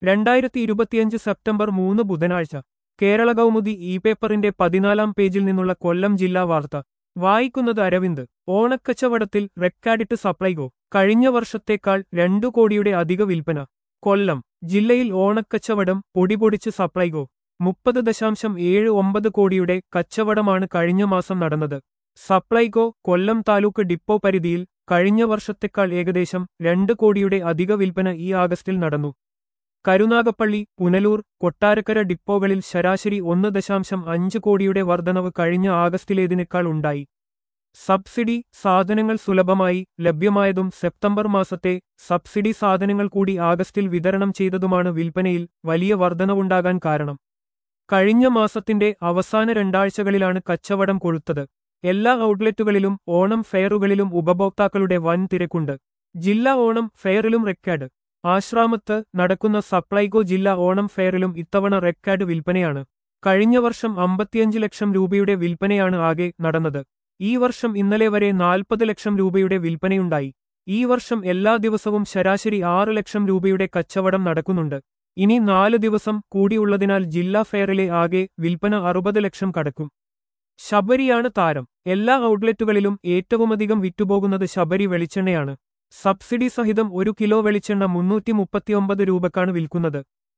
രണ്ടായിരത്തി ഇരുപത്തിയഞ്ച് സെപ്റ്റംബർ മൂന്ന് ബുധനാഴ്ച കേരള കൗമുദി ഇ പേപ്പറിന്റെ പതിനാലാം പേജിൽ നിന്നുള്ള കൊല്ലം ജില്ലാ വാർത്ത വായിക്കുന്നത് അരവിന്ദ് ഓണക്കച്ചവടത്തിൽ റെക്കാഡിട്ട് സപ്ലൈകോ കഴിഞ്ഞ വർഷത്തേക്കാൾ രണ്ടു കോടിയുടെ അധിക വിൽപ്പന കൊല്ലം ജില്ലയിൽ ഓണക്കച്ചവടം പൊടിപൊടിച്ച് സപ്ലൈകോ മുപ്പത് ദശാംശം ഏഴ് ഒമ്പത് കോടിയുടെ കച്ചവടമാണ് കഴിഞ്ഞ മാസം നടന്നത് സപ്ലൈകോ കൊല്ലം താലൂക്ക് ഡിപ്പോ പരിധിയിൽ കഴിഞ്ഞ വർഷത്തേക്കാൾ ഏകദേശം രണ്ട് കോടിയുടെ അധിക വിൽപ്പന ഈ ആഗസ്റ്റിൽ നടന്നു കരുനാഗപ്പള്ളി പുനലൂർ കൊട്ടാരക്കര ഡിപ്പോകളിൽ ശരാശരി ഒന്ന് ദശാംശം അഞ്ച് കോടിയുടെ വർധനവ് കഴിഞ്ഞ ആഗസ്റ്റിലേതിനേക്കാൾ ഉണ്ടായി സബ്സിഡി സാധനങ്ങൾ സുലഭമായി ലഭ്യമായതും സെപ്റ്റംബർ മാസത്തെ സബ്സിഡി സാധനങ്ങൾ കൂടി ആഗസ്റ്റിൽ വിതരണം ചെയ്തതുമാണ് വിൽപ്പനയിൽ വലിയ വർധനവുണ്ടാകാൻ കാരണം കഴിഞ്ഞ മാസത്തിന്റെ അവസാന രണ്ടാഴ്ചകളിലാണ് കച്ചവടം കൊഴുത്തത് എല്ലാ ഔട്ട്ലെറ്റുകളിലും ഓണം ഫെയറുകളിലും ഉപഭോക്താക്കളുടെ വൻ തിരക്കുണ്ട് ജില്ലാ ഓണം ഫെയറിലും റെക്കാർഡ് ആശ്രാമത്ത് നടക്കുന്ന സപ്ലൈകോ ജില്ലാ ഓണം ഫെയറിലും ഇത്തവണ റെക്കാർഡ് വിൽപ്പനയാണ് കഴിഞ്ഞ വർഷം അമ്പത്തിയഞ്ച് ലക്ഷം രൂപയുടെ വിൽപ്പനയാണ് ആകെ നടന്നത് ഈ വർഷം ഇന്നലെ വരെ നാൽപ്പത് ലക്ഷം രൂപയുടെ വിൽപ്പനയുണ്ടായി ഈ വർഷം എല്ലാ ദിവസവും ശരാശരി ആറ് ലക്ഷം രൂപയുടെ കച്ചവടം നടക്കുന്നുണ്ട് ഇനി നാല് ദിവസം കൂടിയുള്ളതിനാൽ ജില്ലാ ഫെയറിലെ ആകെ വിൽപ്പന അറുപത് ലക്ഷം കടക്കും ശബരിയാണ് താരം എല്ലാ ഔട്ട്ലെറ്റുകളിലും ഏറ്റവുമധികം വിറ്റുപോകുന്നത് ശബരി വെളിച്ചെണ്ണയാണ് സബ്സിഡി സഹിതം ഒരു കിലോ വെളിച്ചെണ്ണ മുന്നൂറ്റി മുപ്പത്തിയൊമ്പത് രൂപക്കാണ് വിൽക്കുന്നത്